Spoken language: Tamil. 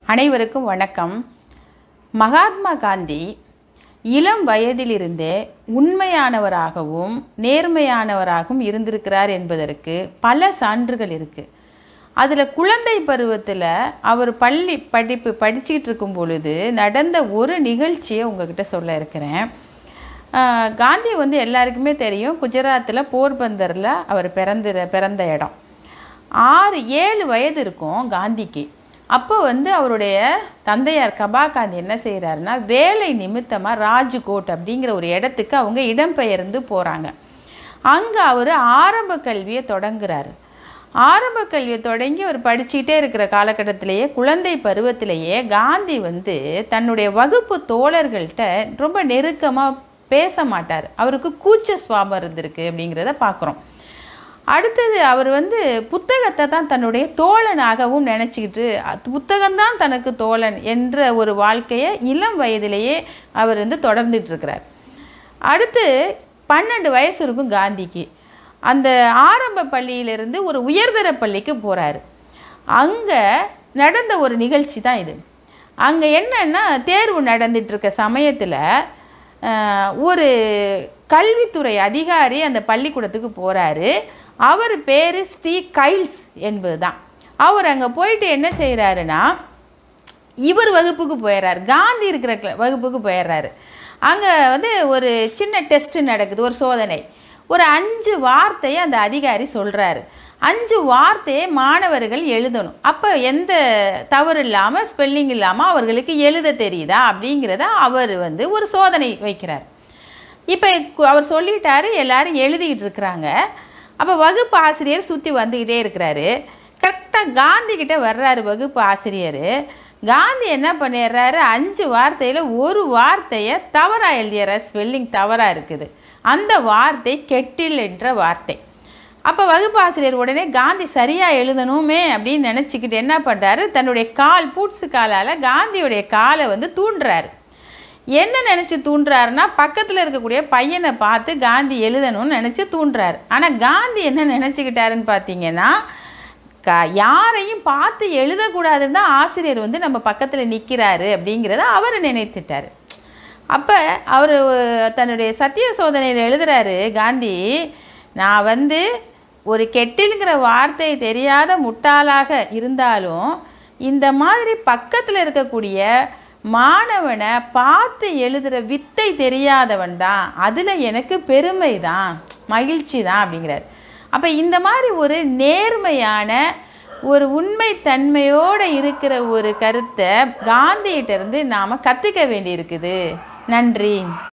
அனைவருக்கும் வணக்கம் மகாத்மா காந்தி இளம் வயதிலிருந்தே உண்மையானவராகவும் நேர்மையானவராகவும் இருந்திருக்கிறார் என்பதற்கு பல சான்றுகள் இருக்குது அதில் குழந்தை பருவத்தில் அவர் பள்ளி படிப்பு படிச்சுக்கிட்டு இருக்கும் பொழுது நடந்த ஒரு நிகழ்ச்சியை உங்ககிட்ட சொல்ல இருக்கிறேன் ஆஹ் காந்தி வந்து எல்லாருக்குமே தெரியும் குஜராத்தில் போர்பந்தரில் அவர் பிறந்த பிறந்த இடம் ஆறு ஏழு வயது இருக்கும் காந்திக்கு அப்போ வந்து அவருடைய தந்தையார் கபா காந்தி என்ன செய்கிறாருன்னா வேலை நிமித்தமாக ராஜ்கோட் அப்படிங்கிற ஒரு இடத்துக்கு அவங்க இடம்பெயர்ந்து போகிறாங்க அங்கே அவர் ஆரம்ப கல்வியை தொடங்குறாரு ஆரம்ப கல்வியை தொடங்கி அவர் படிச்சுக்கிட்டே இருக்கிற காலகட்டத்திலேயே குழந்தை பருவத்திலேயே காந்தி வந்து தன்னுடைய வகுப்பு தோழர்கள்ட்ட ரொம்ப நெருக்கமாக பேச மாட்டார் அவருக்கு கூச்ச சுவாபம் இருந்திருக்கு அப்படிங்கிறத பார்க்குறோம் அடுத்தது அவர் வந்து புத்தகத்தை தான் தன்னுடைய தோழனாகவும் நினச்சிக்கிட்டு புத்தகம்தான் தனக்கு தோழன் என்ற ஒரு வாழ்க்கையை இளம் வயதிலேயே அவர் வந்து தொடர்ந்துட்டு இருக்கிறார் அடுத்து பன்னெண்டு வயசு இருக்கும் காந்திக்கு அந்த ஆரம்ப பள்ளியிலிருந்து ஒரு உயர்தர பள்ளிக்கு போகிறாரு அங்கே நடந்த ஒரு நிகழ்ச்சி தான் இது அங்கே என்னன்னா தேர்வு நடந்துட்டு இருக்க சமயத்தில் ஆஹ், ஒரு கல்வித்துறை அதிகாரி அந்த பள்ளிக்கூடத்துக்கு போகிறாரு அவர் பேர் ஸ்ரீ கைல்ஸ் என்பது தான் அவர் அங்கே போயிட்டு என்ன செய்கிறாருன்னா இவர் வகுப்புக்கு போயிடுறாரு காந்தி இருக்கிற கிள- வகுப்புக்கு போயிடுறாரு அங்கே வந்து ஒரு சின்ன டெஸ்ட்டு நடக்குது ஒரு சோதனை ஒரு அஞ்சு வார்த்தையை அந்த அதிகாரி சொல்கிறாரு அஞ்சு வார்த்தையை மாணவர்கள் எழுதணும் அப்போ எந்த தவறு இல்லாமல் ஸ்பெல்லிங் இல்லாமல் அவர்களுக்கு எழுத தெரியுதா அப்படிங்கிறத அவர் வந்து ஒரு சோதனை வைக்கிறார் இப்போ அவர் சொல்லிட்டாரு எல்லாரும் எழுதிக்கிட்டு இருக்கிறாங்க அப்போ வகுப்பு ஆசிரியர் சுற்றி வந்துக்கிட்டே இருக்கிறாரு கரெக்டாக காந்தி கிட்ட வர்றாரு வகுப்பு ஆசிரியர் காந்தி என்ன பண்ணிடுறாரு அஞ்சு வார்த்தையில் ஒரு வார்த்தையை தவறாக எழுதிடுறார் ஸ்பெல்லிங் தவறாக இருக்குது அந்த வார்த்தை கெட்டில் என்ற வார்த்தை அப்போ வகுப்பு ஆசிரியர் உடனே காந்தி சரியாக எழுதணுமே அப்படின்னு நினச்சிக்கிட்டு என்ன பண்ணுறாரு தன்னுடைய கால் பூட்ஸு காலால் காந்தியுடைய காலை வந்து தூண்டுறாரு என்ன நினச்சி தூண்டுறாருன்னா பக்கத்தில் இருக்கக்கூடிய பையனை பார்த்து காந்தி எழுதணும்னு நினச்சி தூண்டுறாரு ஆனால் காந்தி என்ன நினச்சிக்கிட்டாருன்னு பார்த்தீங்கன்னா க யாரையும் பார்த்து எழுதக்கூடாதுன்னு தான் ஆசிரியர் வந்து நம்ம பக்கத்தில் நிற்கிறாரு அப்படிங்கிறத அவர் நினைத்துட்டார் அப்போ அவர் தன்னுடைய சத்திய சோதனையில் எழுதுறாரு காந்தி நான் வந்து ஒரு கெட்டிலுங்கிற வார்த்தை தெரியாத முட்டாளாக இருந்தாலும் இந்த மாதிரி பக்கத்தில் இருக்கக்கூடிய மாணவனை பார்த்து எழுதுகிற வித்தை தெரியாதவன் தான் அதில் எனக்கு பெருமை தான் மகிழ்ச்சி தான் அப்படிங்கிறார் அப்போ இந்த மாதிரி ஒரு நேர்மையான ஒரு உண்மைத்தன்மையோடு இருக்கிற ஒரு கருத்தை காந்திகிட்ட இருந்து நாம் கற்றுக்க வேண்டியிருக்குது நன்றி